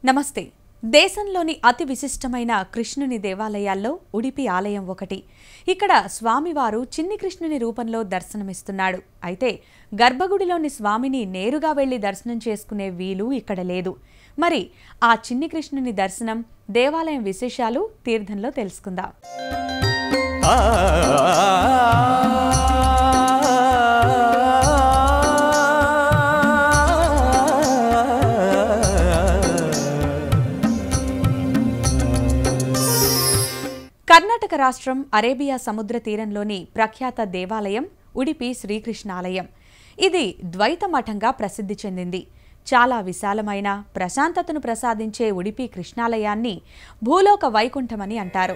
నమస్తే దేశంలోని అతి విశిష్టమైన కృష్ణుని దేవాలయాల్లో ఉడిపి ఆలయం ఒకటి ఇక్కడ స్వామివారు చిన్ని కృష్ణుని రూపంలో దర్శనమిస్తున్నాడు అయితే గర్భగుడిలోని స్వామిని నేరుగా వెళ్లి దర్శనం చేసుకునే వీలు ఇక్కడ లేదు మరి ఆ చిన్ని కృష్ణుని దర్శనం దేవాలయం విశేషాలు తీర్థంలో తెలుసుకుందాం కర్ణాటక రాష్ట్రం అరేబియా సముద్ర తీరంలోని ప్రఖ్యాత దేవాలయం ఉడిపి శ్రీకృష్ణాలయం ఇది ద్వైత మఠంగా ప్రసిద్ధి చెందింది చాలా విశాలమైన ప్రశాంతతను ప్రసాదించే ఉడిపి కృష్ణాలయాన్ని భూలోక వైకుంఠమని అంటారు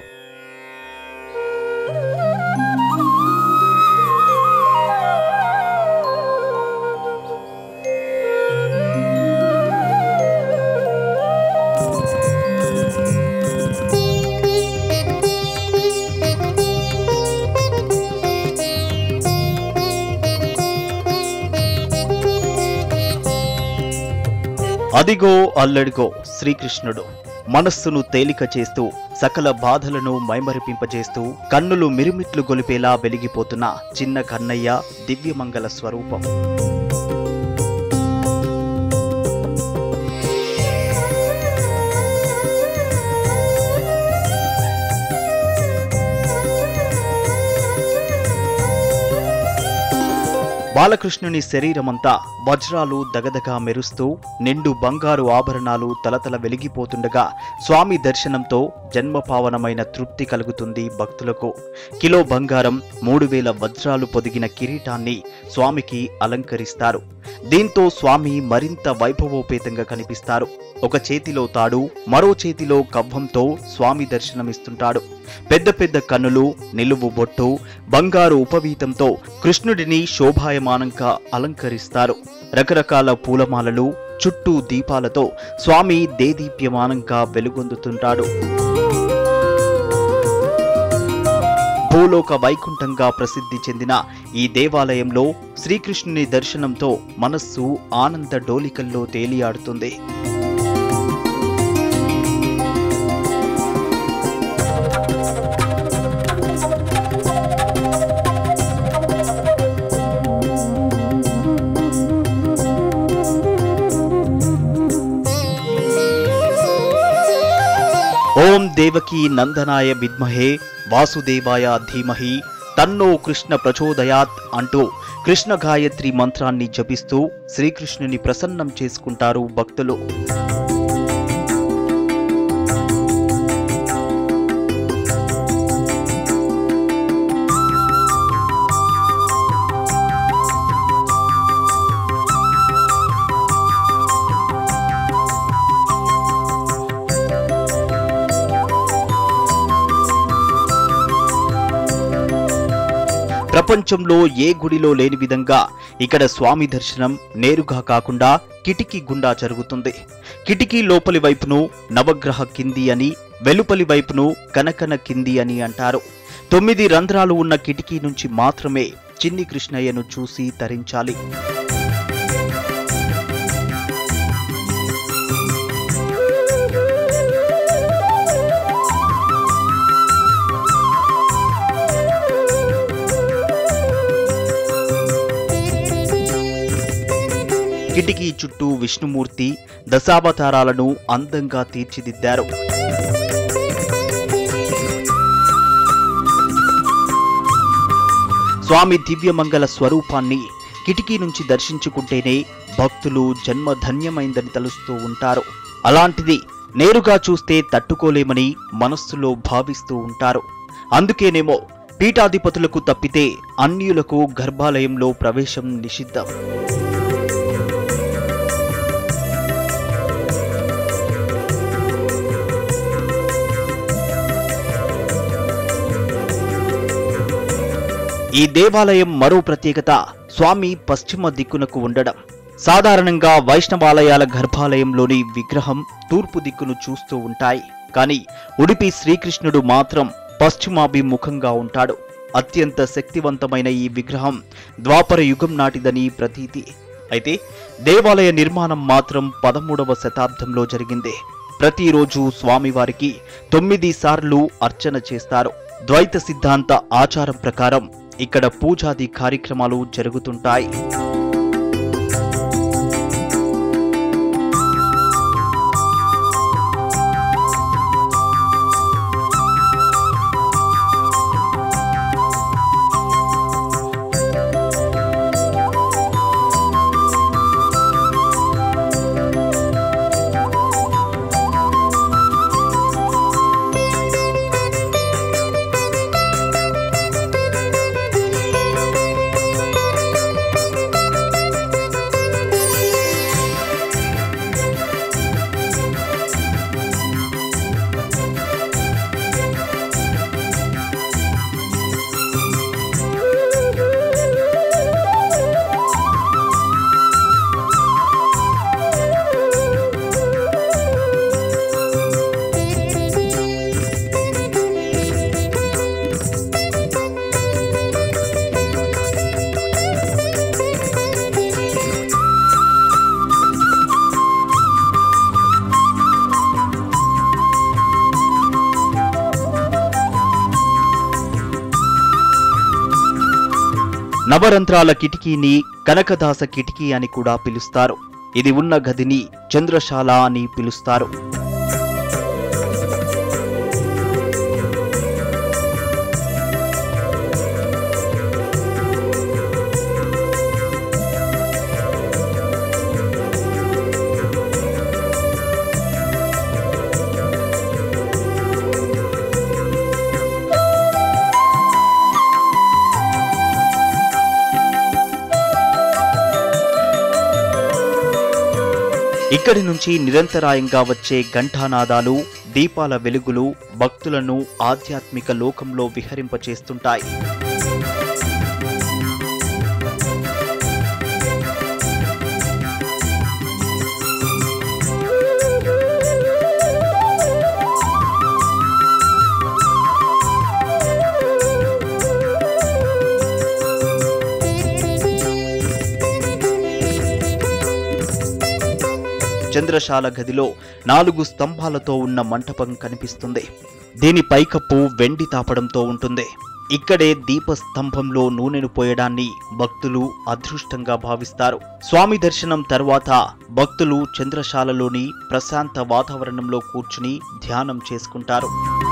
అదిగో అల్లడిగో శ్రీకృష్ణుడు మనస్సును తేలిక చేస్తూ సకల బాధలను మైమరిపింపజేస్తూ కన్నులు మిరుమిట్లు గొలిపేలా వెలిగిపోతున్న చిన్న కన్నయ్య దివ్యమంగళ స్వరూపం బాలకృష్ణుని శరీరమంతా వజ్రాలు దగదగా మెరుస్తూ నిండు బంగారు ఆభరణాలు తలతల వెలిగిపోతుండగా స్వామి దర్శనంతో జన్మపావనమైన తృప్తి కలుగుతుంది భక్తులకు కిలో బంగారం మూడు వేల వజ్రాలు పొదిగిన కిరీటాన్ని స్వామికి అలంకరిస్తారు దీంతో స్వామి మరింత వైభవోపేతంగా కనిపిస్తారు ఒక చేతిలో తాడు మరో చేతిలో కవ్వంతో స్వామి దర్శనమిస్తుంటాడు పెద్ద పెద్ద కన్నులు నిలువు బొట్టు బంగారు ఉపవీతంతో కృష్ణుడిని శోభాయమానంగా అలంకరిస్తారు రకరకాల పూలమాలలు చుట్టూ దీపాలతో స్వామి దేదీప్యమానంగా వెలుగొందుతుంటాడు భూలోక వైకుంఠంగా ప్రసిద్ధి చెందిన ఈ దేవాలయంలో శ్రీకృష్ణుని దర్శనంతో మనస్సు ఆనంద డోలికల్లో తేలియాడుతుంది ఓం దేవకీ నందనాయ విద్మహే వాసుదేవాయ ధీమహి తన్నో కృష్ణ ప్రచోదయాత్ అంటూ కృష్ణ గాయత్రి మంత్రాన్ని జపిస్తూ శ్రీకృష్ణుని ప్రసన్నం చేసుకుంటారు భక్తులు ప్రపంచంలో ఏ గుడిలో లేని విధంగా ఇక్కడ స్వామి దర్శనం నేరుగా కాకుండా కిటికీ గుండా జరుగుతుంది కిటికీ లోపలి వైపును నవగ్రహ కింది అని వెలుపలి వైపును కనకన కింది అని అంటారు తొమ్మిది రంధ్రాలు ఉన్న కిటికీ నుంచి మాత్రమే చిన్ని కృష్ణయ్యను చూసి తరించాలి కిటికీ చుట్టూ విష్ణుమూర్తి దశావతారాలను అందంగా తీర్చిదిద్దారు స్వామి దివ్యమంగళ స్వరూపాన్ని కిటికీ నుంచి దర్శించుకుంటేనే భక్తులు జన్మ ధన్యమైందని తలుస్తూ ఉంటారు అలాంటిది నేరుగా చూస్తే తట్టుకోలేమని మనస్సులో భావిస్తూ ఉంటారు అందుకేనేమో పీఠాధిపతులకు తప్పితే అన్యులకు గర్భాలయంలో ప్రవేశం నిషిద్ధం ఈ దేవాలయం మరో ప్రత్యేకత స్వామి పశ్చిమ దిక్కునకు ఉండడం సాధారణంగా వైష్ణవాలయాల గర్భాలయంలోని విగ్రహం తూర్పు దిక్కును చూస్తూ ఉంటాయి కానీ ఉడిపి శ్రీకృష్ణుడు మాత్రం పశ్చిమాభిముఖంగా ఉంటాడు అత్యంత శక్తివంతమైన ఈ విగ్రహం ద్వాపర యుగం నాటిదని ప్రతీతి అయితే దేవాలయ నిర్మాణం మాత్రం పదమూడవ శతాబ్దంలో జరిగింది ప్రతిరోజు స్వామివారికి తొమ్మిది సార్లు అర్చన చేస్తారు ద్వైత సిద్ధాంత ఆచారం ప్రకారం ఇక్కడ పూజాది కార్యక్రమాలు జరుగుతుంటాయి నవరంధ్రాల కిటికీని కనకదాస కిటికీ అని కూడా పిలుస్తారు ఇది ఉన్న గదిని చంద్రశాల అని పిలుస్తారు ఇక్కడి నుంచి నిరంతరాయంగా వచ్చే ఘంటానాదాలు దీపాల వెలుగులు భక్తులను ఆధ్యాత్మిక లోకంలో విహరింపచేస్తుంటాయి చంద్రశాల గదిలో నాలుగు స్తంభాలతో ఉన్న మంటపం కనిపిస్తుంది దీని పైకప్పు వెండి తాపడంతో ఉంటుంది ఇక్కడే దీపస్తంభంలో నూనెను పోయడాన్ని భక్తులు అదృష్టంగా భావిస్తారు స్వామి దర్శనం తర్వాత భక్తులు చంద్రశాలలోని ప్రశాంత వాతావరణంలో కూర్చుని ధ్యానం చేసుకుంటారు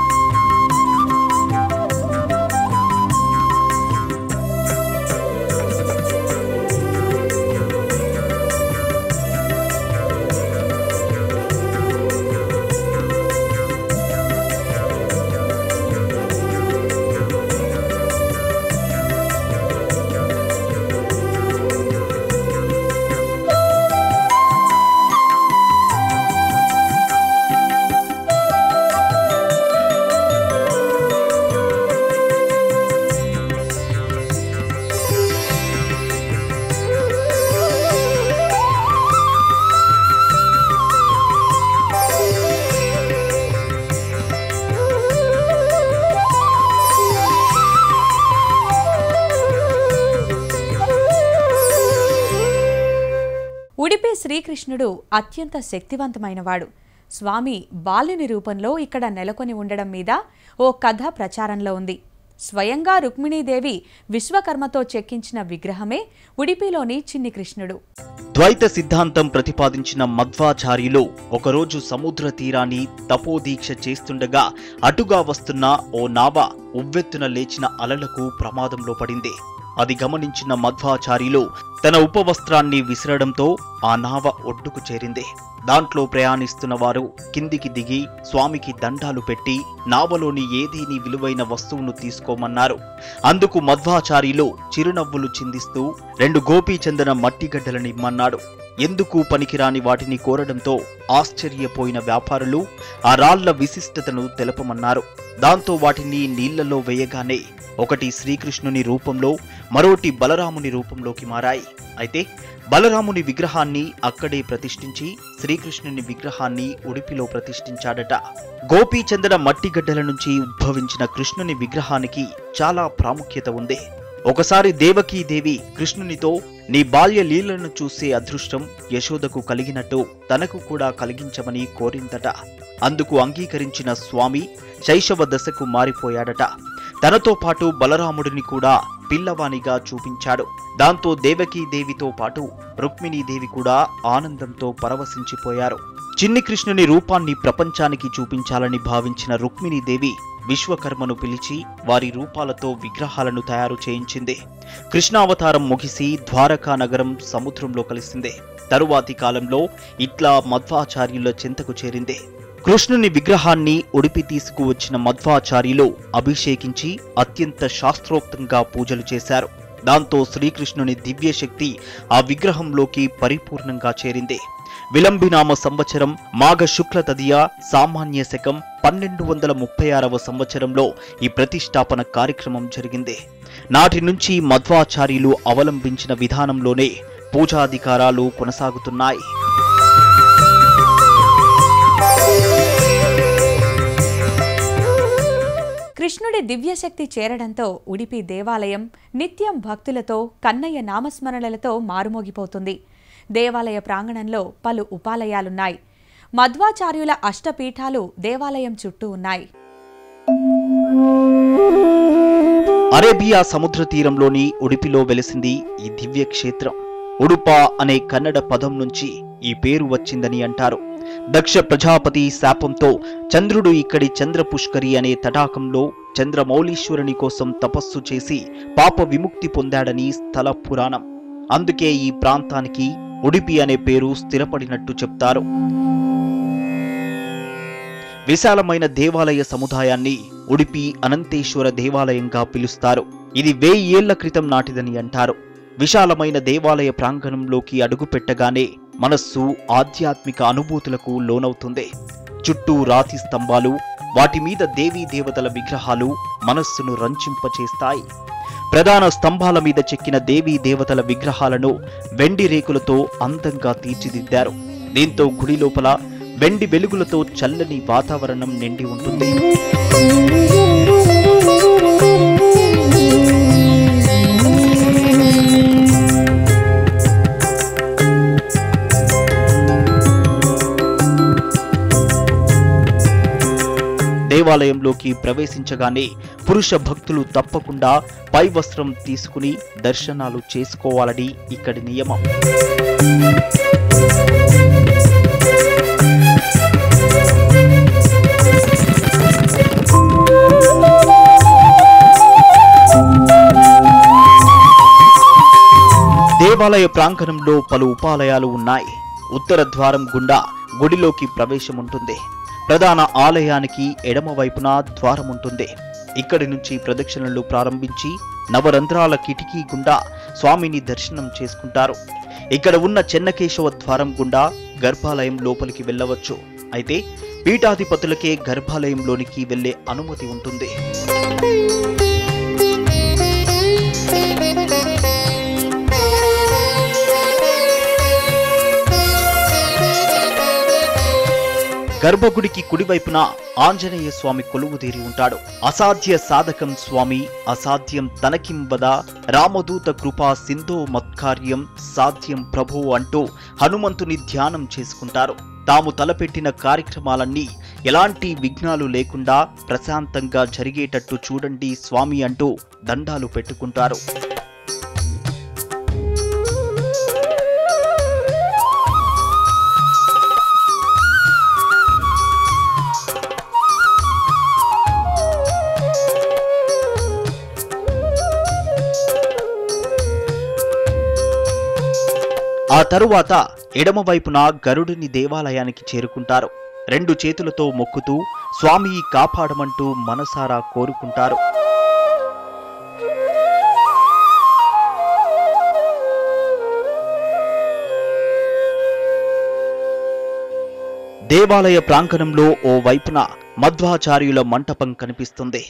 ఉడిపి శ్రీకృష్ణుడు అత్యంత శక్తివంతమైనవాడు స్వామి బాలుని రూపంలో ఇక్కడ నెలకొని ఉండడం మీద ఓ కథ ప్రచారంలో ఉంది స్వయంగా రుక్మిణీదేవి విశ్వకర్మతో చెక్కించిన విగ్రహమే ఉడిపిలోని చిన్ని కృష్ణుడు ద్వైత సిద్ధాంతం ప్రతిపాదించిన మధ్వాచార్యులు ఒకరోజు సముద్ర తీరాన్ని తపోదీక్ష చేస్తుండగా అటుగా వస్తున్న ఓ నావ ఉవ్వెత్తున లేచిన అలలకు ప్రమాదంలో పడింది అది గమనించిన మధ్వాచార్యులు తన ఉపవస్త్రాన్ని విసరడంతో ఆ నావ ఒడ్డుకు చేరింది దాంట్లో ప్రయాణిస్తున్న వారు కిందికి దిగి స్వామికి దండాలు పెట్టి నావలోని ఏదీని విలువైన వస్తువును తీసుకోమన్నారు అందుకు మధ్వాచార్యులు చిరునవ్వులు చిందిస్తూ రెండు గోపీచందన మట్టిగడ్డలని ఇమ్మన్నాడు ఎందుకు పనికిరాని వాటిని కోరడంతో ఆశ్చర్యపోయిన వ్యాపారులు ఆ రాళ్ల విశిష్టతను తెలపమన్నారు దాంతో వాటిని నీళ్లలో వేయగానే ఒకటి శ్రీకృష్ణుని రూపంలో మరోటి బలరాముని రూపంలోకి మారాయి అయితే బలరాముని విగ్రహాన్ని అక్కడే ప్రతిష్ఠించి శ్రీకృష్ణుని విగ్రహాన్ని ఉడిపిలో ప్రతిష్ఠించాడట గోపీచందన మట్టిగడ్డల నుంచి ఉద్భవించిన కృష్ణుని విగ్రహానికి చాలా ప్రాముఖ్యత ఉంది ఒకసారి దేవకీదేవి కృష్ణునితో నీ బాల్య లీలను చూసే అదృష్టం యశోదకు కలిగినట్టు తనకు కూడా కలిగించమని కోరిందట అందుకు అంగీకరించిన స్వామి శైశవ దశకు మారిపోయాడట తనతో పాటు బలరాముడిని కూడా పిల్లవానిగా చూపించాడు దాంతో దేవకీదేవితో పాటు రుక్మిణీదేవి కూడా ఆనందంతో పరవశించిపోయారు చిన్ని కృష్ణుని రూపాన్ని ప్రపంచానికి చూపించాలని భావించిన రుక్మిణీదేవి విశ్వకర్మను పిలిచి వారి రూపాలతో విగ్రహాలను తయారు చేయించింది కృష్ణావతారం ముగిసి ద్వారకా నగరం సముద్రంలో కలిసింది తరువాతి కాలంలో ఇట్లా మధ్వాచార్యుల చింతకు చేరింది కృష్ణుని విగ్రహాన్ని ఉడిపి తీసుకువచ్చిన మధ్వాచార్యులు అభిషేకించి అత్యంత శాస్త్రోక్తంగా పూజలు చేశారు దాంతో శ్రీకృష్ణుని దివ్యశక్తి ఆ విగ్రహంలోకి పరిపూర్ణంగా చేరింది విలంబినామ సంవత్సరం మాఘ శుక్ల తదియ సామాన్య శకం పన్నెండు వందల ముప్పై ఆరవ సంవత్సరంలో ఈ ప్రతిష్టాపన కార్యక్రమం జరిగింది నాటి నుంచి మధ్వాచార్యులు అవలంబించిన విధానంలోనే పూజాధికారాలు కొనసాగుతున్నాయి కృష్ణుడి దివ్యశక్తి చేరడంతో ఉడిపి దేవాలయం నిత్యం భక్తులతో కన్నయ్య నామస్మరణలతో మారుమోగిపోతుంది దేవాలయ ప్రాంగణంలో పలు ఉపాలయాలున్నాయి మధ్వాచార్యుల అష్టపీఠాలు దేవాలయం చుట్టూ ఉన్నాయి అరేబియా సముద్ర తీరంలోని ఉడిపిలో వెలిసింది ఈ దివ్య క్షేత్రం ఉడుప అనే కన్నడ పదం నుంచి ఈ పేరు వచ్చిందని అంటారు దక్ష ప్రజాపతి శాపంతో చంద్రుడు ఇక్కడి చంద్రపుష్కరి అనే తటాకంలో చంద్రమౌళీశ్వరుని కోసం తపస్సు చేసి పాప విముక్తి పొందాడని స్థల పురాణం అందుకే ఈ ప్రాంతానికి ఉడిపి అనే పేరు స్థిరపడినట్టు చెప్తారు విశాలమైన దేవాలయ సముదాయాన్ని ఉడిపి అనంతేశ్వర దేవాలయంగా పిలుస్తారు ఇది వెయ్యి ఏళ్ల క్రితం నాటిదని అంటారు విశాలమైన దేవాలయ ప్రాంగణంలోకి అడుగుపెట్టగానే మనస్సు ఆధ్యాత్మిక అనుభూతులకు లోనవుతుంది చుట్టూ రాతి స్తంభాలు వాటి మీద దేవీ దేవతల విగ్రహాలు మనస్సును రంచింపచేస్తాయి ప్రధాన స్తంభాల మీద చెక్కిన దేవీ దేవతల విగ్రహాలను వెండి రేకులతో అందంగా తీర్చిదిద్దారు దీంతో గుడి లోపల వెండి వెలుగులతో చల్లని వాతావరణం నిండి ఉంటుంది దేవాలయంలోకి ప్రవేశించగానే పురుష భక్తులు తప్పకుండా పై వస్త్రం తీసుకుని దర్శనాలు చేసుకోవాలని ఇక్కడి నియమం దేవాలయ ప్రాంగణంలో పలు ఉపాలయాలు ఉన్నాయి ఉత్తర ద్వారం గుండా గుడిలోకి ప్రవేశం ఉంటుంది ప్రధాన ఆలయానికి ఎడమ వైపున ద్వారం ఉంటుంది ఇక్కడి నుంచి ప్రదక్షిణలు ప్రారంభించి నవరంధ్రాల కిటికీ గుండా స్వామిని దర్శనం చేసుకుంటారు ఇక్కడ ఉన్న చెన్నకేశవ ద్వారం గుండా గర్భాలయం లోపలికి వెళ్ళవచ్చు అయితే పీఠాధిపతులకే గర్భాలయంలోనికి వెళ్లే అనుమతి ఉంటుంది గర్భగుడికి కుడివైపున ఆంజనేయ స్వామి కొలువుదీరి ఉంటాడు అసాధ్య సాధకం స్వామి అసాధ్యం తనకింవద రామదూత కృపా సింధో మత్కార్యం సాధ్యం ప్రభు అంటూ హనుమంతుని ధ్యానం చేసుకుంటారు తాము తలపెట్టిన కార్యక్రమాలన్నీ ఎలాంటి విఘ్నాలు లేకుండా ప్రశాంతంగా జరిగేటట్టు చూడండి స్వామి అంటూ దండాలు పెట్టుకుంటారు ఆ తరువాత ఎడమవైపున గరుడుని దేవాలయానికి చేరుకుంటారు రెండు చేతులతో మొక్కుతూ స్వామి కాపాడమంటూ మనసారా కోరుకుంటారు దేవాలయ ప్రాంగణంలో ఓ వైపున మధ్వాచార్యుల మంటపం కనిపిస్తుంది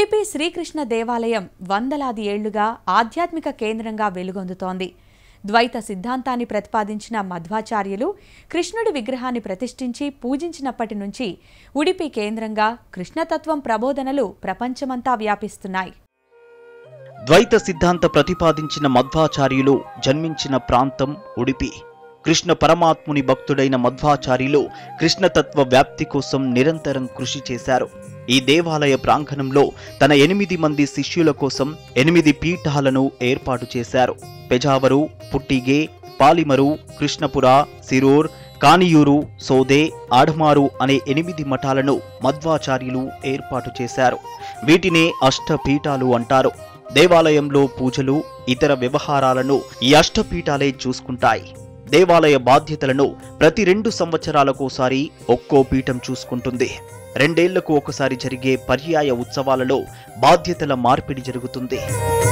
ఉడిపి శ్రీకృష్ణ దేవాలయం వందలాది ఏళ్లుగా ఆధ్యాత్మిక కేంద్రంగా వెలుగొందుతోంది ద్వైత సిద్ధాంతాన్ని ప్రతిపాదించిన మధ్వాచార్యులు కృష్ణుడి విగ్రహాన్ని ప్రతిష్ఠించి పూజించినప్పటి నుంచి ఉడిపి కేంద్రంగా కృష్ణతత్వం ప్రబోధనలు ప్రపంచమంతా వ్యాపిస్తున్నాయి ద్వైత సిద్ధాంత ప్రతిపాదించిన మధ్వాచార్యులు జన్మించిన ప్రాంతం ఉడిపి కృష్ణ పరమాత్ముని భక్తుడైన మధ్వాచార్యులు కృష్ణతత్వ వ్యాప్తి కోసం నిరంతరం కృషి చేశారు ఈ దేవాలయ ప్రాంగణంలో తన ఎనిమిది మంది శిష్యుల కోసం ఎనిమిది పీఠాలను ఏర్పాటు చేశారు పెజావరు పుట్టిగే పాలిమరు కృష్ణపుర సిరూర్ కానియూరు సోదే ఆడమారు అనే ఎనిమిది మఠాలను మధ్వాచార్యులు ఏర్పాటు చేశారు వీటినే అష్టపీఠాలు అంటారు దేవాలయంలో పూజలు ఇతర వ్యవహారాలను ఈ అష్టపీఠాలే చూసుకుంటాయి దేవాలయ బాధ్యతలను ప్రతి రెండు సంవత్సరాలకోసారి ఒక్కో పీఠం చూసుకుంటుంది రెండేళ్లకు ఒకసారి జరిగే పర్యాయ ఉత్సవాలలో బాధ్యతల మార్పిడి జరుగుతుంది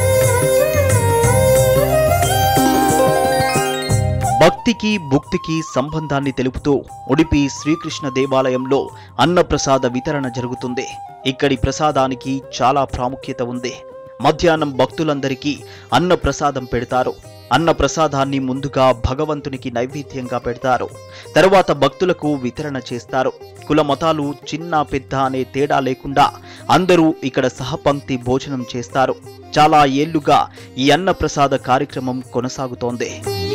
భక్తికి భుక్తికి సంబంధాన్ని తెలుపుతూ ఉడిపి శ్రీకృష్ణ దేవాలయంలో అన్నప్రసాద వితరణ జరుగుతుంది ఇక్కడి ప్రసాదానికి చాలా ప్రాముఖ్యత ఉంది మధ్యాహ్నం భక్తులందరికీ అన్న ప్రసాదం పెడతారు అన్న ప్రసాదాన్ని ముందుగా భగవంతునికి నైవేద్యంగా పెడతారు తరువాత భక్తులకు వితరణ చేస్తారు కుల మతాలు చిన్న పెద్ద అనే తేడా లేకుండా అందరూ ఇక్కడ సహపంక్తి భోజనం చేస్తారు చాలా ఏళ్లుగా ఈ అన్న ప్రసాద కార్యక్రమం కొనసాగుతోంది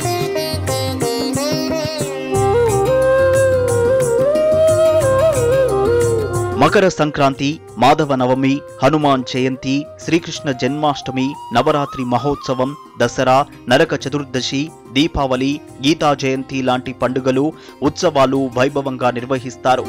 మకర సంక్రాంతి మాధవ నవమి హనుమాన్ జయంతి శ్రీకృష్ణ జన్మాష్టమి నవరాత్రి మహోత్సవం దసరా నరక చతుర్దశి దీపావళి గీతా జయంతి లాంటి పండుగలు ఉత్సవాలు వైభవంగా నిర్వహిస్తారు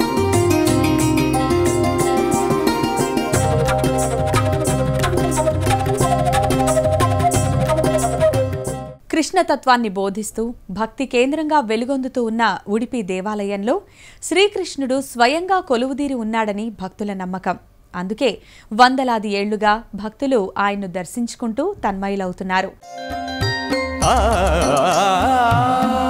కృష్ణతత్వాన్ని బోధిస్తూ భక్తి కేంద్రంగా వెలుగొందుతూ ఉన్న ఉడిపి దేవాలయంలో శ్రీకృష్ణుడు స్వయంగా కొలువుదీరి ఉన్నాడని భక్తుల నమ్మకం అందుకే వందలాది ఏళ్లుగా భక్తులు ఆయన్ను దర్శించుకుంటూ తన్మయులవుతున్నారు ఆ